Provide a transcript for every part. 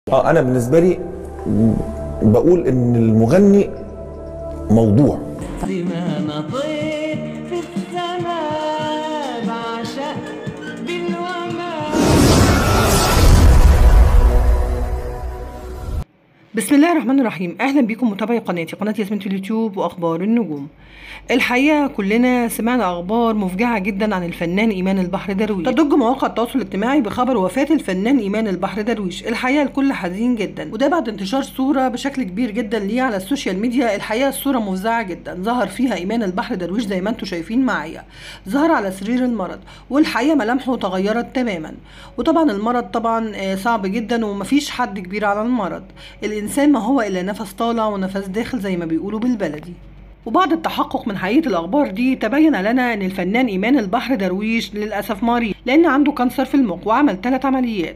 اه انا بالنسبه لي م- بقول ان المغني موضوع ما نطيت في السماء بعشق بالوماء بسم الله الرحمن الرحيم اهلا بكم متابعي قناتي قناه ياسمين اليوتيوب واخبار النجوم الحقيقه كلنا سمعنا اخبار مفجعه جدا عن الفنان ايمان البحر درويش تضج مواقع التواصل الاجتماعي بخبر وفاه الفنان ايمان البحر درويش الحقيقه الكل حزين جدا وده بعد انتشار صوره بشكل كبير جدا ليه على السوشيال ميديا الحقيقه الصوره مفزعه جدا ظهر فيها ايمان البحر درويش زي ما انتم شايفين معايا ظهر على سرير المرض والحقيقه ملامحه تغيرت تماما وطبعا المرض طبعا آه، صعب جدا ومفيش حد كبير على المرض الانسان ما هو الا نفس طالع ونفس داخل زي ما بيقولوا بالبلدي وبعد التحقق من حقيقة الأخبار دي تبين لنا أن الفنان إيمان البحر درويش للأسف مريض لأن عنده كانسر في المخ وعمل ثلاث عمليات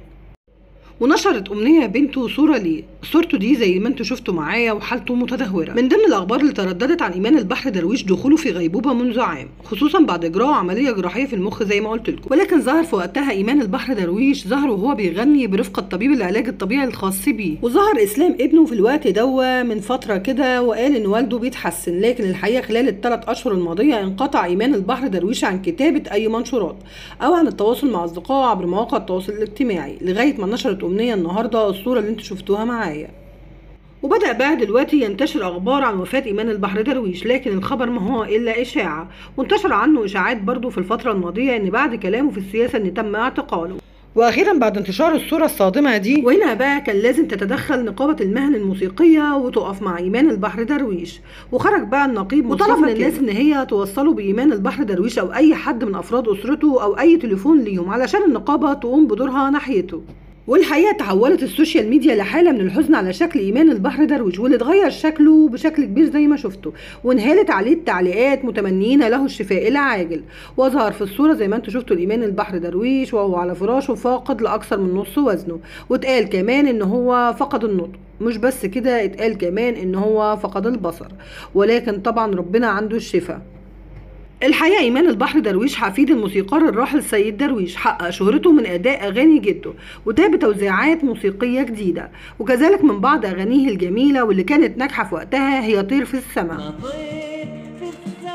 ونشرت أمنية بنته صورة ليه صورته دي زي ما انتوا شفتوا معايا وحالته متدهورة من ضمن الأخبار اللي ترددت عن إيمان البحر درويش دخوله في غيبوبة منذ عام خصوصا بعد إجراء عملية جراحية في المخ زي ما قلت لكم ولكن ظهر في وقتها إيمان البحر درويش ظهر وهو بيغني برفقة طبيب العلاج الطبيعي الخاص بيه وظهر إسلام ابنه في الوقت دوا من فترة كده وقال إن والده بيتحسن لكن الحقيقة خلال الثلاث أشهر الماضية انقطع إيمان البحر درويش عن كتابة أي منشورات أو عن التواصل مع أصدقائه عبر مواقع التواصل الاجتماعي لغاية ما نشرت أمنية النهاردة الصورة اللي انتوا شفتوها معايا وبدأ بقى دلوقتي ينتشر أخبار عن وفاة إيمان البحر درويش لكن الخبر ما هو إلا إشاعة وانتشر عنه إشاعات برضو في الفترة الماضية إن بعد كلامه في السياسة إن تم اعتقاله واخيرا بعد انتشار الصوره الصادمه دي وهنا بقى كان لازم تتدخل نقابه المهن الموسيقيه وتقف مع ايمان البحر درويش وخرج بقى النقيب وطلب من الناس ان هي توصلوا بايمان البحر درويش او اي حد من افراد اسرته او اي تليفون ليهم علشان النقابه تقوم بدورها ناحيته والحقيقه تحولت السوشيال ميديا لحاله من الحزن على شكل ايمان البحر درويش واللي اتغير شكله بشكل كبير زي ما شفتوا وانهالت عليه التعليقات متمنين له الشفاء العاجل وظهر في الصوره زي ما انتم شفتوا الايمان البحر درويش وهو على فراشه فاقد لاكثر من نص وزنه واتقال كمان ان هو فقد النطق مش بس كده اتقال كمان ان هو فقد البصر ولكن طبعا ربنا عنده الشفاء الحقيقة إيمان البحر درويش حفيد الموسيقار الراحل سيد درويش حقق شهرته من أداء أغاني جده وتاب بتوزيعات موسيقية جديدة وكذلك من بعض أغانيه الجميلة واللي كانت ناجحة في وقتها هي طير في السماء نطيت في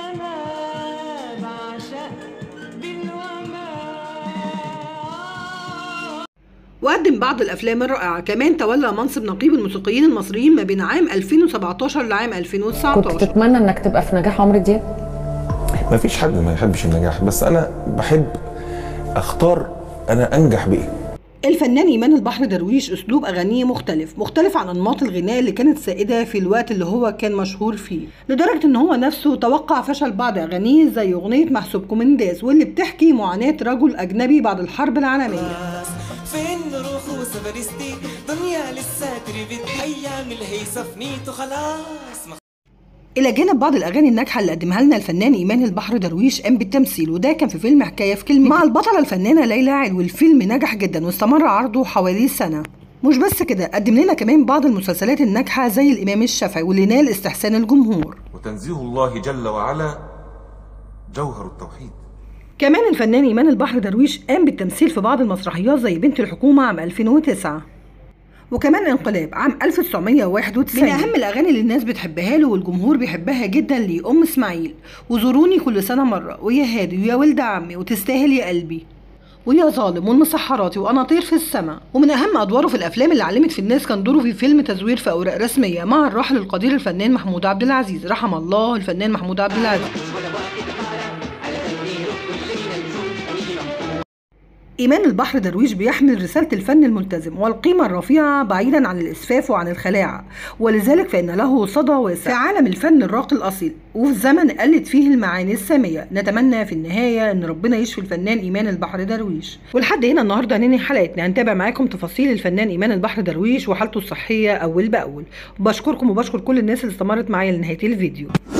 السماء بعشق بالوماء وقدم بعض الأفلام الرائعة كمان تولى منصب نقيب الموسيقيين المصريين ما بين عام 2017 لعام كنت 2019 تتمنى انك تبقى في نجاح عمرو دياب ما فيش حد ما يحبش النجاح بس انا بحب اختار انا انجح بايه الفنان إيمان البحر درويش أسلوب أغانيه مختلف مختلف عن أنماط الغناء اللي كانت سائدة في الوقت اللي هو كان مشهور فيه لدرجة إن هو نفسه توقع فشل بعض أغانيه زي أغنية محسوبكم انداس واللي بتحكي معاناة رجل أجنبي بعد الحرب العالمية فين رخوص فرستي دنيا لسه تربت ايام الهيصه فنيت وخلاص ما إلى جانب بعض الأغاني الناجحة اللي قدمها لنا الفنان إيمان البحر درويش قام بالتمثيل وده كان في فيلم حكاية في كلمة مع البطلة الفنانة ليلى علوي الفيلم نجح جدا واستمر عرضه حوالي سنة مش بس كده قدم لنا كمان بعض المسلسلات الناجحة زي الإمام الشافعي واللي نال استحسان الجمهور وتنزيه الله جل وعلا جوهر التوحيد كمان الفنان إيمان البحر درويش قام بالتمثيل في بعض المسرحيات زي بنت الحكومة عام 2009 وكمان انقلاب عام 1991 من أهم الأغاني اللي الناس بتحبها له والجمهور بيحبها جدا ليه أم إسماعيل وزوروني كل سنة مرة ويا هادي ويا ولد عمي وتستاهل يا قلبي ويا ظالم والمسحراتي وانا طير في السماء ومن اهم ادواره في الافلام اللي علمت في الناس كان دوره في فيلم تزوير في اوراق رسميه مع الراحل القدير الفنان محمود عبد العزيز رحم الله الفنان محمود عبد العزيز إيمان البحر درويش بيحمل رسالة الفن الملتزم والقيمة الرفيعة بعيدا عن الإسفاف وعن الخلاعة ولذلك فإن له صدى واسع في عالم الفن الراقي الأصيل وفي زمن قلت فيه المعاني السامية نتمنى في النهاية إن ربنا يشفي الفنان إيمان البحر درويش ولحد هنا النهاردة هننهي حلقتنا هنتابع معاكم تفاصيل الفنان إيمان البحر درويش وحالته الصحية أول بأول بشكركم وبشكر كل الناس اللي استمرت معايا لنهاية الفيديو